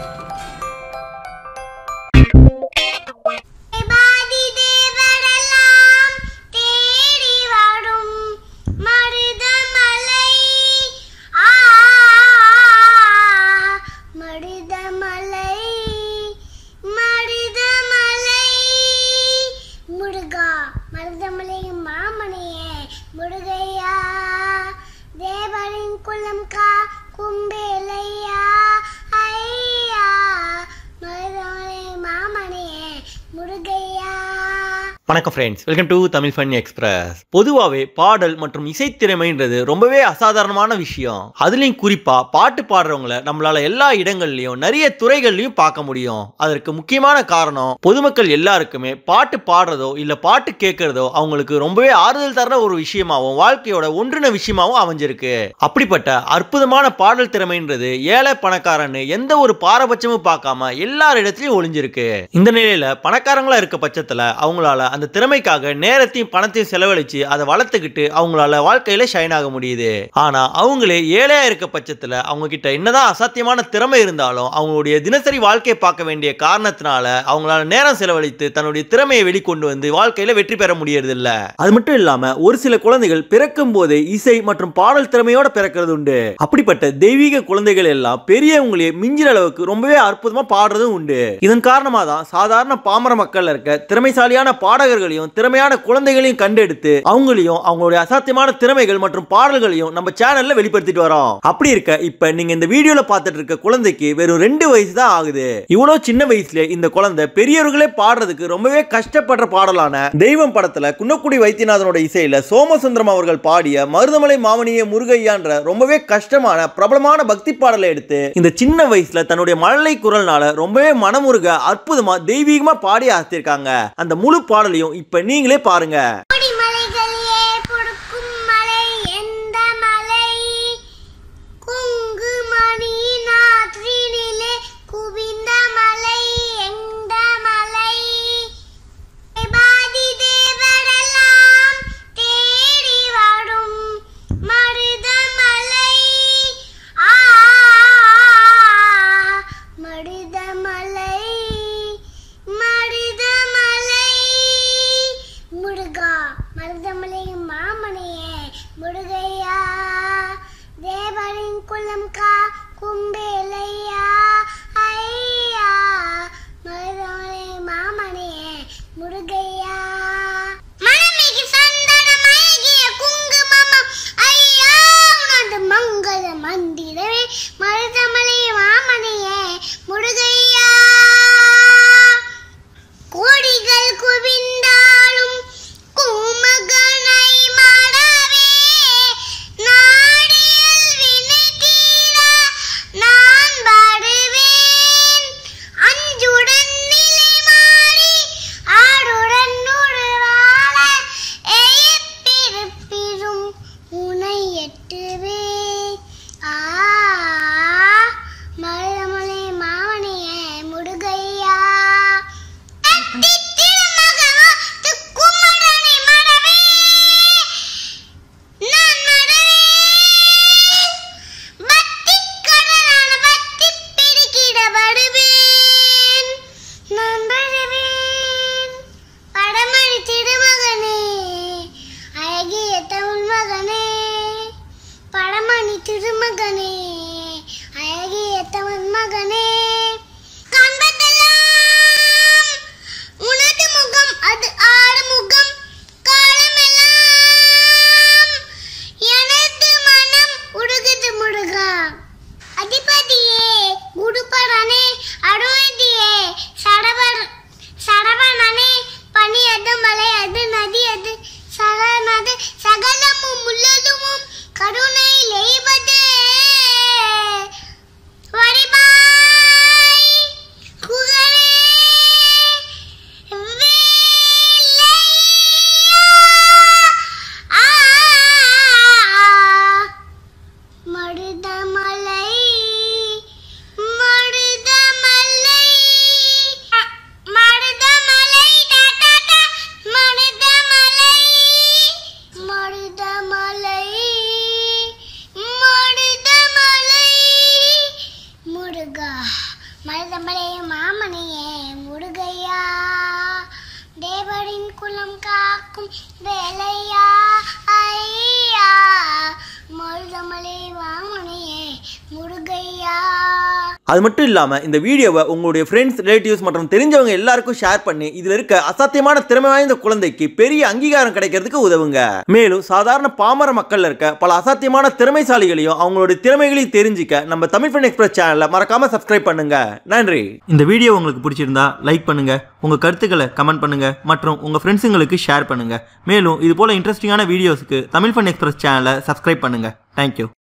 தேவாதி தேவரெல்லாம் தேடி வரும் மருதமலை ஆ மருதமலை மருதமலை முருகா மருதமலை மாமணியே முருகையா தேவரின் குலம் கா கும்பேலையா ஐயா மருதமலை மாமணியே முருகையா வணக்கம் friends welcome to Tamil fun express பொதுவாகவே பாடல் மற்றும் இசைத்திறமைன்றது ரொம்பவே அசாதாரணமான விஷயம் அதுலேயும் குறிப்பாக பாட்டு பாடுறவங்கள நம்மளால எல்லா இடங்கள்லையும் நிறைய துறைகள்லையும் பார்க்க முடியும் அதற்கு முக்கியமான காரணம் பொதுமக்கள் எல்லாருக்குமே பாட்டு பாடுறதோ இல்லை பாட்டு கேட்கறதோ அவங்களுக்கு ரொம்பவே ஆறுதல் தர ஒரு விஷயமாவும் வாழ்க்கையோட ஒன்றின விஷயமாவும் அமைஞ்சிருக்கு அப்படிப்பட்ட அற்புதமான பாடல் திறமைன்றது ஏழை பணக்காரன்னு எந்த ஒரு பாரபட்சமும் பார்க்காம எல்லாரிடத்துலையும் ஒளிஞ்சிருக்கு இந்த நிலையில பணக்காரங்களா இருக்க பட்சத்துல அவங்களால அந்த திறமைக்காக நேரத்தையும் பணத்தையும் செலவழிச்சு அதை வளர்த்துக்கிட்டு அவங்களால வாழ்க்கையில ஷைன் ஆக முடியுது ஆனா அவங்களே ஏழையா இருக்க பட்சத்துல அவங்க கிட்ட என்னதான் அசாத்தியமான திறமை இருந்தாலும் அவங்களுடைய தினசரி வாழ்க்கையை பார்க்க வேண்டிய காரணத்தினால அவங்களால நேரம் செலவழித்து தன்னுடைய திறமையை வெளிக்கொண்டு வந்து வாழ்க்கையில வெற்றி பெற முடியறது இல்ல அது மட்டும் இல்லாம ஒரு சில குழந்தைகள் பிறக்கும் போதே இசை மற்றும் பாடல் திறமையோட பிறக்கிறது உண்டு அப்படிப்பட்ட தெய்வீக குழந்தைகள் எல்லாம் பெரியவங்களே மிஞ்சிற அளவுக்கு ரொம்பவே அற்புதமா பாடுறதும் உண்டு இதன் காரணமா தான் சாதாரண பாமர மக்கள் இருக்க திறமைசாலியான பாடகர்களையும் திறமையான குழந்தைகளையும் கண்டெடுத்து அவங்களையும் அவங்களுடைய அசாத்தியமான திறமைகள் மற்றும் பாடல்களையும் நம்ம சேனல்ல வெளிப்படுத்திட்டு வரோம் அப்படி இருக்க இப்ப நீங்க இந்த வீடியோல பார்த்துட்டு இருக்க குழந்தைக்கு வெறும் ரெண்டு வயசு தான் ஆகுது இவ்வளவு சின்ன வயசுல இந்த குழந்தை பெரியவர்களே பாடுறதுக்கு ரொம்பவே கஷ்டப்படுற பாடலான தெய்வம் படத்துல குன்னக்குடி வைத்தியநாதனோட இசையில சோமசுந்தரம் அவர்கள் பாடிய மருதமலை மாமனிய முருகையான்ற ரொம்பவே கஷ்டமான பிரபலமான பக்தி பாடலை எடுத்து இந்த சின்ன வயசுல தன்னுடைய மழலை குரல்னால ரொம்பவே மனமுருக அற்புதமா தெய்வீகமா பாடி ஆசித்திருக்காங்க அந்த முழு பாடலையும் இப்ப நீங்களே பாருங்க கொடிமலைகளே பொறுக்கும் மலை எந்த மலை குங்குமணி நாற்றினிலே குவிந்த மலை எந்த மலை தேவாதி தேவரெல்லாம் தேடி வரும் மருதமலை ஆ மருதமலை மருதமலை முருகா மருதமலை மாமணியே முருகையா தேவரின் குலம் கா கும்பேலையா ஐயா மருதமலை மாமணியே முருகையா மனமிகு சந்தனமயகிய குங்குமம் ஐயா உனது மங்கள மந்திரமே மருதமலை மாமணியே முருகையா கோடிகள் குவிந்தாலும் குமகனை மறவே நாடியல் வினை தீர நான் பாடுவேன் அஞ்சுடன் நிலை மாறி ஆடுடன் உருவாழ எய்ப்பிருப்பிரும் உனை எட்டுவேன் ஆ மருதமலை மாமணியே முடுகையா திருமகனே அழகிய தமிழ் மகனே காண்பதெல்லாம் உனது முகம் அது ஆறு முகம் காலமெல்லாம் எனது மனம் உருகுது முருகா அதிபதியே குருபரனே அருள்தியே சடவர் சடவனனே பனி அது மலை அது நதி அது சகனது சகலமும் உள்ளதுமும் கருணை லேவது வரிபாய் குகரே வேலையா ஆ மருதமலை மருதமலை அ, மருதமலை டா, டா, டா, மருதமலை மருதமலை மருதமலை முருகா மருதமலை மாமணியே முருகையா தேவரின் குலம் காக்கும் வேலையா ஐயா மருதமலை மாமணியே முருகையா அது மட்டும் இல்லாமல் இந்த வீடியோவை உங்களுடைய ஃப்ரெண்ட்ஸ் ரிலேட்டிவ்ஸ் மற்றும் தெரிஞ்சவங்க எல்லாருக்கும் ஷேர் பண்ணி இதில் இருக்க அசாத்தியமான திறமை வாய்ந்த குழந்தைக்கு பெரிய அங்கீகாரம் கிடைக்கிறதுக்கு உதவுங்க மேலும் சாதாரண பாமர மக்கள்ல இருக்க பல அசாத்தியமான திறமைசாலிகளையும் அவங்களுடைய திறமைகளையும் தெரிஞ்சுக்க நம்ம தமிழ் ஃபன் எக்ஸ்பிரஸ் சேனலை மறக்காம சப்ஸ்கிரைப் பண்ணுங்க நன்றி இந்த வீடியோ உங்களுக்கு பிடிச்சிருந்தா லைக் பண்ணுங்க உங்க கருத்துக்களை கமெண்ட் பண்ணுங்க மற்றும் உங்க ஃப்ரெண்ட்ஸுங்களுக்கு ஷேர் பண்ணுங்க மேலும் இது போல இன்ட்ரெஸ்டிங்கான வீடியோஸ்க்கு தமிழ் ஃபன் எக்ஸ்பிரஸ் சேனலை சப்ஸ்கிரைப் பண்ணுங்க தேங்க்யூ